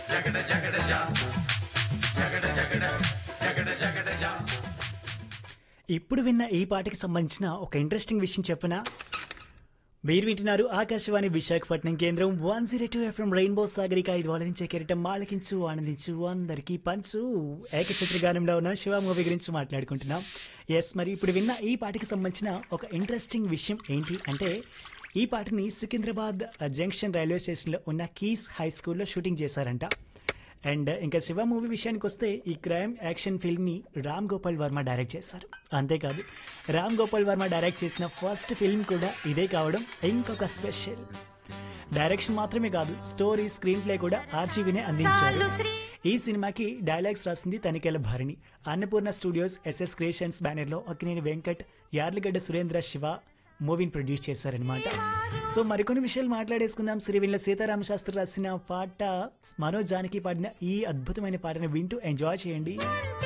ఇప్పుడు విన్న ఈ పాటకి సంబంధించిన ఒక ఇంట్రెస్టింగ్ విషయం చెప్పనా మీరు వింటున్నారు ఆకాశవాణి విశాఖపట్నం కేంద్రం one zero two FM rainbow Sagarika ఇది ఆలరించే కెరటం మాలకించు ఆనందించు అందరికీ పంచు ఏకచిత్ర గానంలో ఉన్న శివ మూవీ గురించి మాట్లాడుకుంటున్నాం ఎస్ మరి ఇప్పుడు విన్న ఈ పాటకి సంబంధించిన ఒక ఇంట్రెస్టింగ్ విషయం ఏంటి అంటే ఈ పాటని సికింద్రాబాద్ జంక్షన్ రైల్వే స్టేషన్లో ఉన్న కీస్ హై స్కూల్లో షూటింగ్ చేశారంట అండ్ ఇంకా శివ మూవీ విషయానికి వస్తే ఈ క్రైమ్ యాక్షన్ ఫిల్మ్ని రామ్ గోపాల్ వర్మ డైరెక్ట్ చేశారు అంతేకాదు రామ్ గోపాల్ వర్మ డైరెక్ట్ చేసిన ఫస్ట్ ఫిల్మ్ కూడా ఇదే కావడం ఇంకొక స్పెషల్ డైరెక్షన్ మాత్రమే కాదు స్టోరీ స్క్రీన్ ప్లే కూడా ఆర్జీవీనే అందించారు ఈ సినిమాకి డైలాగ్స్ రాసింది Tanikella Bharani Annapurna studios SS creations బ్యానర్లో అక్కినేని వెంకట్ యార్లగడ్డ సురేంద్ర శివ మూవీని ప్రొడ్యూస్ చేశారనమాట సో మరికొన్ని విషయాలు మాట్లాడేసుకుందాం సిరివిల్ల సీతారామ శాస్త్రి రాసిన పాట మనోజ్ జానకి పాడిన ఈ అద్భుతమైన పాటను వింటూ ఎంజాయ్ చేయండి